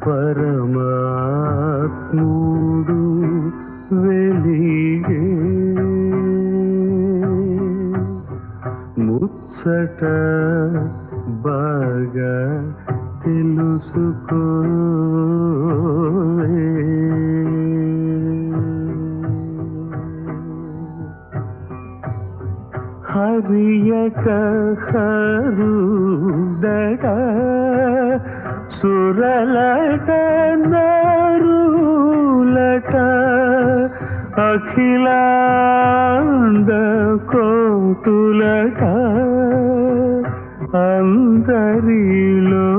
పరమాత్ముడు వెలిగే ముచ్చట బాగా తెలుసుకో హరియక హరుదట సురలట నరులట అఖిలాండ కోటులట అందరిలో